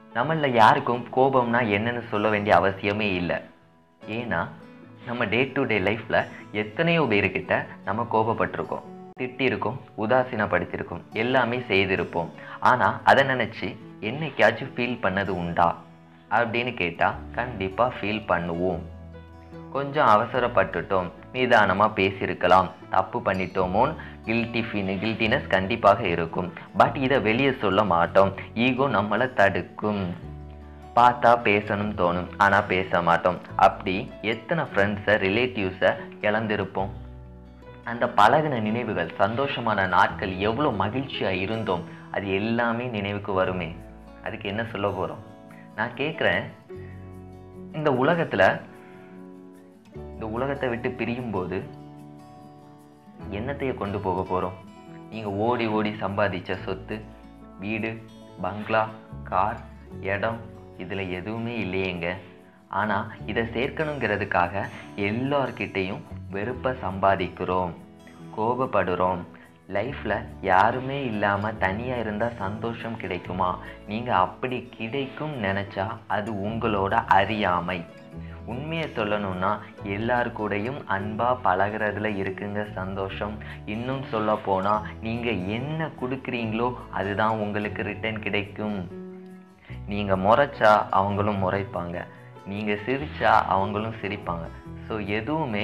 நம்மள யாருக்கும் கோபம்னா என்னன்னு சொல்ல வேண்டிய அவசியமே இல்லை ஏன்னா நம்ம டே டு டே லைஃப்பில் எத்தனையோ பேர்கிட்ட நம்ம கோபப்பட்டிருக்கோம் திட்டிருக்கோம் உதாசீனப்படுத்தியிருக்கோம் எல்லாமே செய்திருப்போம் ஆனால் அதை நினச்சி என்னைக்காச்சும் ஃபீல் பண்ணது உண்டா அப்படின்னு கேட்டால் கண்டிப்பாக ஃபீல் பண்ணுவோம் கொஞ்சம் அவசரப்பட்டுட்டோம் நிதானமாக பேசியிருக்கலாம் தப்பு பண்ணிட்டோமோன்னு கில்ட்டி ஃபீன் கில்ட்டினஸ் கண்டிப்பாக இருக்கும் பட் இதை வெளியே சொல்ல மாட்டோம் ஈகோ நம்மளை தடுக்கும் பார்த்தா பேசணும் தோணும் ஆனால் பேச மாட்டோம் அப்படி எத்தனை ஃப்ரெண்ட்ஸை ரிலேட்டிவ்ஸை இழந்திருப்போம் அந்த பழகின நினைவுகள் சந்தோஷமான நாட்கள் எவ்வளோ மகிழ்ச்சியாக இருந்தோம் அது எல்லாமே நினைவுக்கு வருமே அதுக்கு என்ன சொல்ல போகிறோம் நான் கேட்குறேன் இந்த உலகத்தில் இந்த உலகத்தை விட்டு பிரியும் போது என்னத்தைய கொண்டு போக போகிறோம் நீங்கள் ஓடி ஓடி சம்பாதிச்ச சொத்து வீடு பங்களா கார் இடம் இதில் எதுவுமே இல்லையேங்க ஆனால் இதை சேர்க்கணுங்கிறதுக்காக எல்லார்கிட்டேயும் வெறுப்பை சம்பாதிக்கிறோம் கோபப்படுறோம் லைஃப்பில் யாருமே இல்லாமல் தனியாக இருந்தால் சந்தோஷம் கிடைக்குமா நீங்கள் அப்படி கிடைக்கும் நினச்சா அது உங்களோட அறியாமை உண்மையை சொல்லணும்னா எல்லார் கூடயும் அன்பாக பழகிறதுல இருக்குங்க சந்தோஷம் இன்னும் சொல்ல போனால் நீங்கள் என்ன கொடுக்குறீங்களோ அதுதான் உங்களுக்கு ரிட்டர்ன் கிடைக்கும் நீங்கள் முறைச்சா அவங்களும் முறைப்பாங்க நீங்கள் சிரிச்சா அவங்களும் சிரிப்பாங்க ஸோ எதுவுமே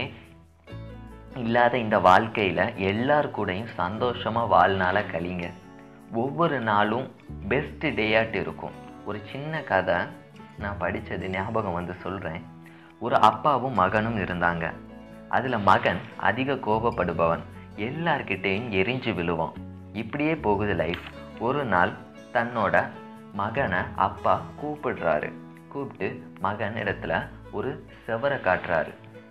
இல்லாத இந்த வாழ்க்கையில் எல்லார் கூடயும் சந்தோஷமாக வாழ்நாள கழிங்க ஒவ்வொரு நாளும் பெஸ்ட் டேயாட்டு இருக்கும் ஒரு சின்ன கதை நான் படித்தது ஞாபகம் வந்து சொல்கிறேன் ஒரு அப்பாவும் மகனும் இருந்தாங்க அதில் மகன் அதிக கோபப்படுபவன் எல்லார்கிட்டேயும் எரிஞ்சு விழுவான் இப்படியே போகுது லைஃப் ஒரு நாள் தன்னோட மகனை அப்பா கூப்பிடுறாரு கூப்பிட்டு மகன் இடத்துல ஒரு செவரை காட்டுறாரு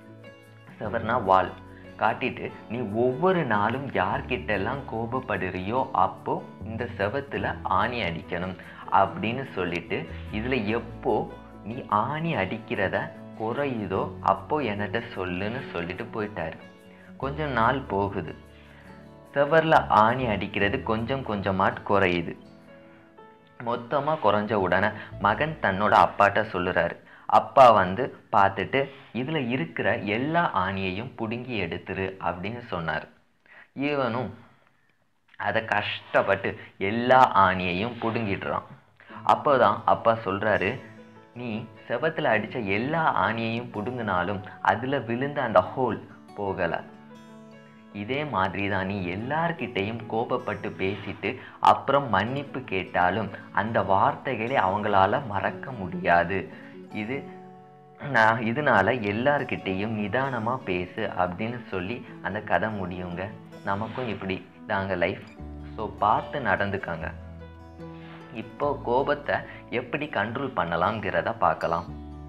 செவர்னா வால் காட்டிட்டு நீ ஒவ்வொரு நாளும் யார்கிட்டெல்லாம் கோபப்படுறியோ அப்போ இந்த செவத்தில் ஆணி அடிக்கணும் அப்படின்னு சொல்லிட்டு இதில் எப்போ நீ ஆணி அடிக்கிறத குறையுதோ அப்போ என்கிட்ட சொல்லுன்னு சொல்லிட்டு போயிட்டாரு கொஞ்சம் நாள் போகுது செவரில் ஆணி அடிக்கிறது கொஞ்சம் கொஞ்சமாக குறையுது மொத்தமாக குறைஞ்ச உடனே மகன் தன்னோட அப்பாட்ட சொல்லுறாரு அப்பா வந்து பார்த்துட்டு இதில் இருக்கிற எல்லா ஆணியையும் பிடுங்கி எடுத்துரு அப்படின்னு சொன்னார் இவனும் அதை கஷ்டப்பட்டு எல்லா ஆணியையும் பிடுங்கிடுறான் அப்போ தான் அப்பா சொல்கிறாரு நீ செவத்தில் அடித்த எல்லா ஆணியையும் பிடுங்கினாலும் அதில் விழுந்த அந்த ஹோல் போகலை இதே மாதிரி தான் நீ எல்லார்கிட்டையும் கோபப்பட்டு பேசிட்டு அப்புறம் மன்னிப்பு கேட்டாலும் அந்த வார்த்தைகளை அவங்களால மறக்க முடியாது இது நான் இதனால எல்லார்கிட்டேயும் நிதானமாக பேசு அப்படின்னு சொல்லி அந்த கதை முடியுங்க நமக்கும் இப்படி தாங்க லைஃப் ஸோ பார்த்து நடந்துக்கங்க இப்போ கோபத்தை எப்படி கண்ட்ரோல் பண்ணலாம்ங்கிறத பார்க்கலாம்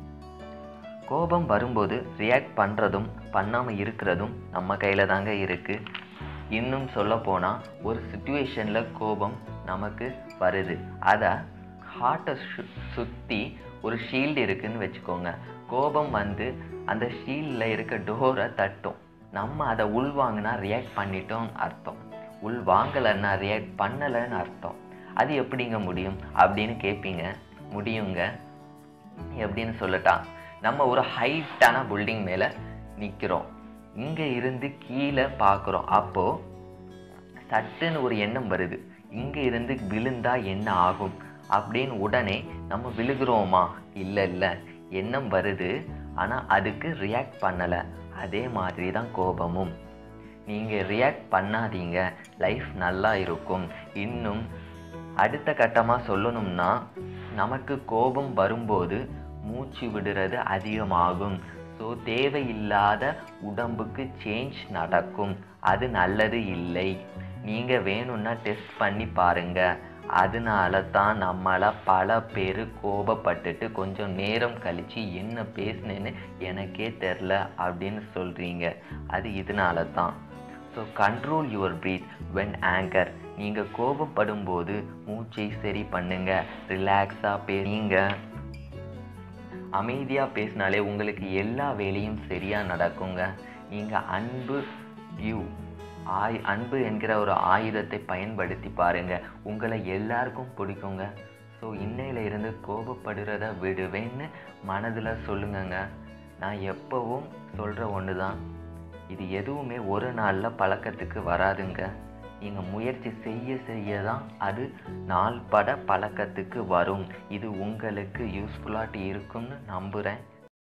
கோபம் வரும்போது ரியாக்ட் பண்ணுறதும் பண்ணாமல் இருக்கிறதும் நம்ம கையில் தாங்க இருக்குது இன்னும் சொல்ல போனால் ஒரு சுச்சுவேஷனில் கோபம் நமக்கு வருது அதை ஹார்ட்டை சு சுற்றி ஒரு ஷீல்டு இருக்குன்னு வச்சுக்கோங்க கோபம் வந்து அந்த ஷீல்டில் இருக்க டோரை தட்டும் நம்ம அதை உள்வாங்கினா ரியாக்ட் பண்ணிட்டோம் அர்த்தம் உள் வாங்கலைன்னா ரியாக்ட் பண்ணலைன்னு அர்த்தம் அது எப்படிங்க முடியும் அப்படின்னு கேட்பீங்க முடியுங்க எப்படின்னு சொல்லட்டா நம்ம ஒரு ஹைட்டான பில்டிங் மேலே நிற்கிறோம் இங்கே இருந்து கீழே பார்க்குறோம் அப்போது சட்டுன்னு ஒரு எண்ணம் வருது இங்கே இருந்து விழுந்தா என்ன ஆகும் அப்படின்னு உடனே நம்ம விழுகிறோமா இல்லை இல்லை எண்ணம் வருது ஆனால் அதுக்கு ரியாக்ட் பண்ணலை அதே மாதிரி தான் கோபமும் நீங்கள் ரியாக்ட் பண்ணாதீங்க லைஃப் நல்லா இருக்கும் இன்னும் அடுத்த கட்டமாக சொல்லணும்னா நமக்கு கோபம் வரும்போது மூச்சு விடுறது அதிகமாகும் ஸோ தேவையில்லாத உடம்புக்கு சேஞ்ச் நடக்கும் அது நல்லது இல்லை நீங்கள் வேணும்னா டெஸ்ட் பண்ணி பாருங்க அதனால தான் நம்மளை பல பேர் கோபப்பட்டுட்டு கொஞ்சம் நேரம் கழித்து என்ன பேசுனேன்னு எனக்கே தெரில அப்படின்னு சொல்கிறீங்க அது இதனால தான் so control your breath when anger நீங்கள் கோபப்படும் போது மூச்சை சரி பண்ணுங்க ரிலாக்ஸாக பே நீங்கள் அமைதியாக பேசினாலே உங்களுக்கு எல்லா வேலையும் சரியாக நடக்குங்க நீங்கள் அன்பு வியூ ஆய் அன்பு என்கிற ஒரு ஆயுதத்தை பயன்படுத்தி பாருங்க உங்களை எல்லாருக்கும் பிடிக்குங்க ஸோ இன்னையில இருந்து இருந்து கோபப்படுறத விடுவேன்னு மனதில் சொல்லுங்கங்க நான் எப்போவும் சொல்கிற ஒன்று தான் இது எதுவுமே ஒரு நாளில் பழக்கத்துக்கு வராதுங்க நீங்கள் முயற்சி செய்ய செய்ய தான் அது நாள் பட பழக்கத்துக்கு வரும் இது உங்களுக்கு யூஸ்ஃபுல்லாக இருக்கும்னு நம்புகிறேன்